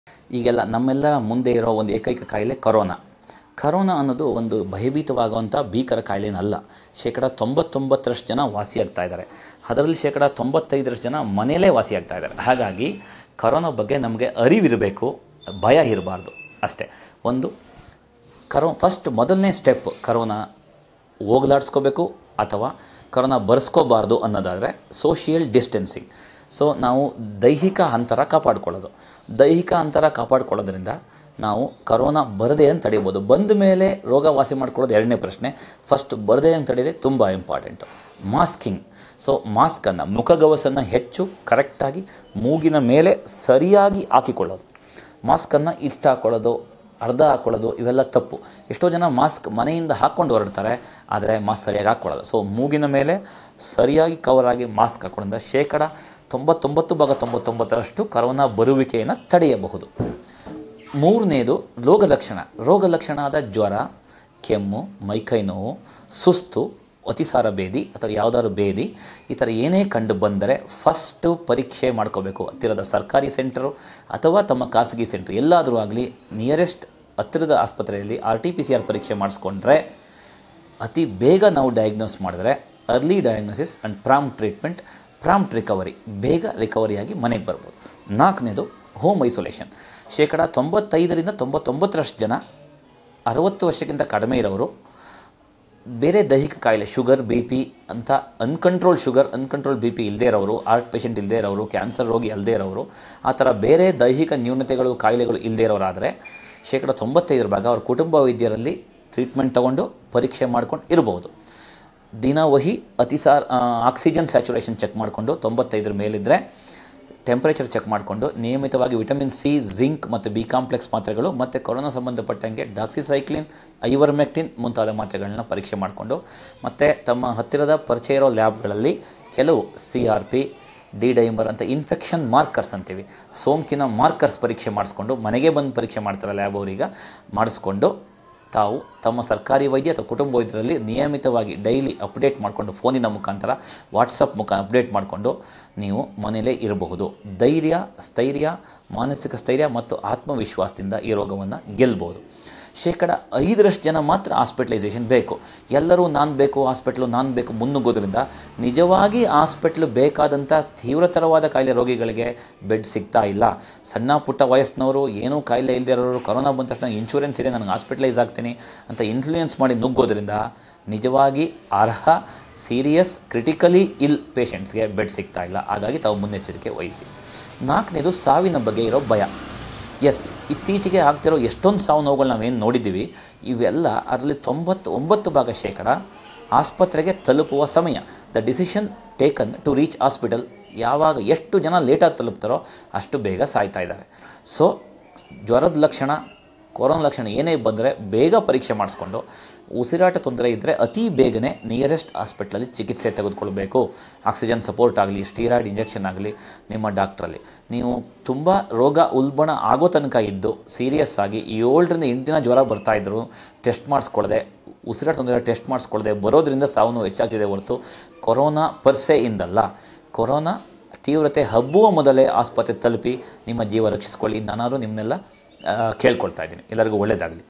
ಈಗೆಲ್ಲ ನಮ್ಮೆಲ್ಲರ ಮುಂದೆ ಇರೋ ಒಂದು ಏಕೈಕ ಕಾಯಿಲೆ ಕರೋನಾ ಕರೋನಾ ಅನ್ನೋದು ಒಂದು ಭಯಭೀತವಾಗುವಂಥ ಭೀಕರ ಕಾಯಿಲೆನಲ್ಲ ಶೇಕಡ ತೊಂಬತ್ತೊಂಬತ್ತರಷ್ಟು ಜನ ವಾಸಿಯಾಗ್ತಾ ಇದ್ದಾರೆ ಅದರಲ್ಲಿ ಶೇಕಡ ತೊಂಬತ್ತೈದರಷ್ಟು ಜನ ಮನೆಯಲ್ಲೇ ವಾಸಿಯಾಗ್ತಾ ಇದ್ದಾರೆ ಹಾಗಾಗಿ ಕರೋನಾ ಬಗ್ಗೆ ನಮಗೆ ಅರಿವಿರಬೇಕು ಭಯ ಇರಬಾರ್ದು ಅಷ್ಟೇ ಒಂದು ಕರೋ ಫಸ್ಟ್ ಮೊದಲನೇ ಸ್ಟೆಪ್ ಕರೋನಾ ಹೋಗಲಾಡಿಸ್ಕೋಬೇಕು ಅಥವಾ ಕರೋನಾ ಬರ್ಸ್ಕೋಬಾರ್ದು ಅನ್ನೋದಾದರೆ ಸೋಷಿಯಲ್ ಡಿಸ್ಟೆನ್ಸಿಂಗ್ ಸೊ ನಾವು ದೈಹಿಕ ಅಂತರ ಕಾಪಾಡ್ಕೊಳ್ಳೋದು ದೈಹಿಕ ಅಂತರ ಕಾಪಾಡ್ಕೊಳ್ಳೋದ್ರಿಂದ ನಾವು ಕರೋನಾ ಬರದೇ ಅಂತ ತಡಿಬೋದು ಬಂದ ಮೇಲೆ ರೋಗ ವಾಸಿ ಮಾಡ್ಕೊಳ್ಳೋದು ಎರಡನೇ ಪ್ರಶ್ನೆ ಫಸ್ಟ್ ಬರದೇ ಅಂತ ತಡೆಯೋದೇ ತುಂಬ ಇಂಪಾರ್ಟೆಂಟು ಮಾಸ್ಕಿಂಗ್ ಸೊ ಮಾಸ್ಕನ್ನು ಮುಖಗವಸನ್ನು ಹೆಚ್ಚು ಕರೆಕ್ಟಾಗಿ ಮೂಗಿನ ಮೇಲೆ ಸರಿಯಾಗಿ ಹಾಕಿಕೊಳ್ಳೋದು ಮಾಸ್ಕನ್ನು ಇಷ್ಟ ಹಾಕ್ಕೊಳ್ಳೋದು ಅರ್ಧ ಹಾಕ್ಕೊಳ್ಳೋದು ಇವೆಲ್ಲ ತಪ್ಪು ಎಷ್ಟೋ ಜನ ಮಾಸ್ಕ್ ಮನೆಯಿಂದ ಹಾಕ್ಕೊಂಡು ಹೊರಡ್ತಾರೆ ಆದರೆ ಮಾಸ್ಕ್ ಸರಿಯಾಗಿ ಹಾಕ್ಕೊಳ್ಳೋದು ಸೊ ಮೂಗಿನ ಮೇಲೆ ಸರಿಯಾಗಿ ಕವರ್ ಆಗಿ ಮಾಸ್ಕ್ ಹಾಕೊಳ್ಳೋದ್ರಿಂದ ಶೇಕಡ ತೊಂಬತ್ತೊಂಬತ್ತು ಭಾಗ ತೊಂಬತ್ತೊಂಬತ್ತರಷ್ಟು ಕರೋನಾ ಬರುವಿಕೆಯನ್ನು ತಡೆಯಬಹುದು ಮೂರನೇದು ರೋಗ ಲಕ್ಷಣ ರೋಗ ಲಕ್ಷಣ ಆದ ಜ್ವರ ಕೆಮ್ಮು ಮೈಕೈ ನೋವು ಸುಸ್ತು ಅತಿಸಾರ ಬೇದಿ ಅಥವಾ ಯಾವುದಾದ್ರು ಬೇದಿ ಈ ಥರ ಏನೇ ಕಂಡು ಬಂದರೆ ಫಸ್ಟು ಪರೀಕ್ಷೆ ಮಾಡ್ಕೋಬೇಕು ಹತ್ತಿರದ ಸರ್ಕಾರಿ ಸೆಂಟರು ಅಥವಾ ತಮ್ಮ ಖಾಸಗಿ ಸೆಂಟ್ರ್ ಎಲ್ಲಾದರೂ ಆಗಲಿ ನಿಯರೆಸ್ಟ್ ಹತ್ತಿರದ ಆಸ್ಪತ್ರೆಯಲ್ಲಿ R T P C R ಪರೀಕ್ಷೆ ಮಾಡಿಸ್ಕೊಂಡ್ರೆ ಅತಿ ಬೇಗ ನಾವು ಡಯಾಗ್ನೋಸ್ ಮಾಡಿದ್ರೆ early diagnosis and prompt treatment prompt recovery ಬೇಗ ರಿಕವರಿಯಾಗಿ ಮನೆಗೆ ಬರ್ಬೋದು ನಾಲ್ಕನೇದು ಹೋಮ್ ಐಸೋಲೇಷನ್ ಶೇಕಡ ತೊಂಬತ್ತೈದರಿಂದ ತೊಂಬತ್ತೊಂಬತ್ತರಷ್ಟು ಜನ ಅರವತ್ತು ವರ್ಷಕ್ಕಿಂತ ಕಡಿಮೆ ಇರೋರು ಬೇರೆ ದೈಹಿಕ ಕಾಯಿಲೆ ಶುಗರ್ ಬಿ ಪಿ ಅಂತ uncontrol sugar uncontrol B P ಇಲ್ಲದೇ ಇರೋರು ಹಾರ್ಟ್ ಪೇಷಂಟ್ ಇಲ್ಲದೇ ಇರೋರು ಕ್ಯಾನ್ಸರ್ ರೋಗಿ ಅಲ್ಲದೇ ಇರೋರು ಆ ಥರ ಬೇರೆ ದೈಹಿಕ ನ್ಯೂನತೆಗಳು ಕಾಯಿಲೆಗಳು ಇಲ್ಲದೇ ಇರೋರಾದರೆ ಶೇಕಡ ತೊಂಬತ್ತೈದರ ಭಾಗ ಅವ್ರ ಕುಟುಂಬ ವೈದ್ಯರಲ್ಲಿ ಟ್ರೀಟ್ಮೆಂಟ್ ತೊಗೊಂಡು ಪರೀಕ್ಷೆ ಮಾಡ್ಕೊಂಡು ಇರ್ಬೋದು ದಿನವಹಿ ಅತಿಸಾರ್ ಆಕ್ಸಿಜನ್ ಸ್ಯಾಚುರೇಷನ್ ಚೆಕ್ ಮಾಡಿಕೊಂಡು ತೊಂಬತ್ತೈದರ ಮೇಲಿದ್ದರೆ ಟೆಂಪ್ರೇಚರ್ ಚೆಕ್ ಮಾಡಿಕೊಂಡು ನಿಯಮಿತವಾಗಿ ವಿಟಮಿನ್ ಸಿ ಜಿಂಕ್ ಮತ್ತು ಬಿ ಕಾಂಪ್ಲೆಕ್ಸ್ ಮಾತ್ರೆಗಳು ಮತ್ತು ಕೊರೋನಾ ಸಂಬಂಧಪಟ್ಟಂಗೆ ಡಾಕ್ಸಿಸೈಕ್ಲಿನ್ ಐವರ್ಮೆಕ್ಟಿನ್ ಮುಂತಾದ ಮಾತ್ರೆಗಳನ್ನ ಪರೀಕ್ಷೆ ಮಾಡಿಕೊಂಡು ಮತ್ತು ತಮ್ಮ ಹತ್ತಿರದ ಪರಿಚಯ ಇರೋ ಲ್ಯಾಬ್ಗಳಲ್ಲಿ ಕೆಲವು C R P D dimer ಅಂತ ಇನ್ಫೆಕ್ಷನ್ ಮಾರ್ಕರ್ಸ್ ಅಂತೀವಿ ಸೋಂಕಿನ ಮಾರ್ಕರ್ಸ್ ಪರೀಕ್ಷೆ ಮಾಡಿಸ್ಕೊಂಡು ಮನೆಗೆ ಬಂದು ಪರೀಕ್ಷೆ ಮಾಡ್ತಾರೆ ಲ್ಯಾಬ್ ಅವರೀಗ ಮಾಡಿಸ್ಕೊಂಡು ತಾವು ತಮ್ಮ ಸರ್ಕಾರಿ ವೈದ್ಯ ಅಥವಾ ಕುಟುಂಬ ವೈದ್ಯರಲ್ಲಿ ನಿಯಮಿತವಾಗಿ ಡೈಲಿ ಅಪ್ಡೇಟ್ ಮಾಡಿಕೊಂಡು ಫೋನಿನ ಮುಖಾಂತರ ವಾಟ್ಸಪ್ ಮುಖ ಅಪ್ಡೇಟ್ ಮಾಡಿಕೊಂಡು ನೀವು ಮನೆಯಲ್ಲೇ ಇರಬಹುದು ಧೈರ್ಯ ಸ್ಥೈರ್ಯ ಮಾನಸಿಕ ಸ್ಥೈರ್ಯ ಮತ್ತು ಆತ್ಮವಿಶ್ವಾಸದಿಂದ ಈ ರೋಗವನ್ನು ಗೆಲ್ಬೋದು ಶೇಕಡ ಐದರಷ್ಟು ಜನ ಮಾತ್ರ ಹಾಸ್ಪಿಟಲೈಸೇಷನ್ ಬೇಕು ಎಲ್ಲರೂ ನಾನು ಬೇಕು ಹಾಸ್ಪಿಟ್ಲು ನಾನು ಬೇಕು ಮುನ್ನುಗ್ಗೋದ್ರಿಂದ ನಿಜವಾಗಿ ಹಾಸ್ಪಿಟ್ಲು ಬೇಕಾದಂಥ ತೀವ್ರತರವಾದ ಕಾಯಿಲೆ ರೋಗಿಗಳಿಗೆ ಬೆಡ್ ಸಿಗ್ತಾ ಇಲ್ಲ ಸಣ್ಣ ಪುಟ್ಟ ವಯಸ್ಸಿನವರು ಏನೂ ಕಾಯಿಲೆ ಇಲ್ಲದೆ ಇರೋರು ಕರೋನಾ ಬಂದ ತಕ್ಷಣ ಇನ್ಶೂರೆನ್ಸ್ ಇದೆ ನನಗೆ ಹಾಸ್ಪಿಟಲೈಸ್ ಆಗ್ತೀನಿ ಅಂತ ಇನ್ಫ್ಲೂಯೆನ್ಸ್ ಮಾಡಿ ನುಗ್ಗೋದ್ರಿಂದ ನಿಜವಾಗಿ ಅರ್ಹ ಸೀರಿಯಸ್ ಕ್ರಿಟಿಕಲಿ ಇಲ್ ಪೇಷಂಟ್ಸ್ಗೆ ಬೆಡ್ ಸಿಗ್ತಾ ಇಲ್ಲ ಹಾಗಾಗಿ ತಾವು ಮುನ್ನೆಚ್ಚರಿಕೆ ವಹಿಸಿ ನಾಲ್ಕನೇದು ಸಾವಿನ ಬಗ್ಗೆ ಇರೋ ಭಯ ಎಸ್ ಇತ್ತೀಚೆಗೆ ಆಗ್ತಿರೋ ಎಷ್ಟೊಂದು ಸಾವು ನೋವುಗಳು ನಾವೇನು ನೋಡಿದ್ದೀವಿ ಇವೆಲ್ಲ ಅದರಲ್ಲಿ ತೊಂಬತ್ತು ಒಂಬತ್ತು ಭಾಗ ಶೇಕಡ ಆಸ್ಪತ್ರೆಗೆ ತಲುಪುವ ಸಮಯ the decision taken to reach hospital ಯಾವಾಗ ಎಷ್ಟು ಜನ ಲೇಟಾಗಿ ತಲುಪ್ತಾರೋ ಅಷ್ಟು ಬೇಗ ಸಾಯ್ತಾ ಇದ್ದಾರೆ ಸೊ ಜ್ವರದ ಲಕ್ಷಣ ಕೊರೋನಾ ಲಕ್ಷಣ ಏನೇ ಬಂದರೆ ಬೇಗ ಪರೀಕ್ಷೆ ಮಾಡಿಸ್ಕೊಂಡು ಉಸಿರಾಟ ತೊಂದರೆ ಇದ್ದರೆ ಅತಿ ಬೇಗನೆ ನಿಯರೆಸ್ಟ್ ಹಾಸ್ಪಿಟ್ಲಲ್ಲಿ ಚಿಕಿತ್ಸೆ ತೆಗೆದುಕೊಳ್ಬೇಕು ಆಕ್ಸಿಜನ್ ಸಪೋರ್ಟ್ ಆಗಲಿ ಸ್ಟೀರಾಯ್ಡ್ ಇಂಜೆಕ್ಷನ್ ಆಗಲಿ ನಿಮ್ಮ ಡಾಕ್ಟ್ರಲ್ಲಿ ನೀವು ತುಂಬ ರೋಗ ಉಲ್ಬಣ ಆಗೋ ತನಕ ಇದ್ದು ಸೀರಿಯಸ್ ಆಗಿ ಏಳರಿಂದ ಎಂಟು ದಿನ ಜ್ವರ ಬರ್ತಾಯಿದ್ರು ಟೆಸ್ಟ್ ಮಾಡಿಸ್ಕೊಳ್ದೆ ಉಸಿರಾಟ ತೊಂದರೆ ಟೆಸ್ಟ್ ಮಾಡಿಸ್ಕೊಳ್ದೆ ಬರೋದ್ರಿಂದ ಸಾವು ನೋವು ಹೆಚ್ಚಾಗ್ತಿದೆ ಹೊರತು ಕೊರೋನಾ ಪರ್ಸೆ ಇಂದಲ್ಲ ಕೊರೋನಾ ತೀವ್ರತೆ ಹಬ್ಬುವ ಮೊದಲೇ ಆಸ್ಪತ್ರೆ ತಲುಪಿ ನಿಮ್ಮ ಜೀವ ರಕ್ಷಿಸ್ಕೊಳ್ಳಿ ನಾನಾದರೂ ನಿಮ್ಮನ್ನೆಲ್ಲ ಕೇಳ್ಕೊಳ್ತಾ ಇದ್ದೀನಿ ಎಲ್ಲರಿಗೂ ಒಳ್ಳೆಯದಾಗಲಿ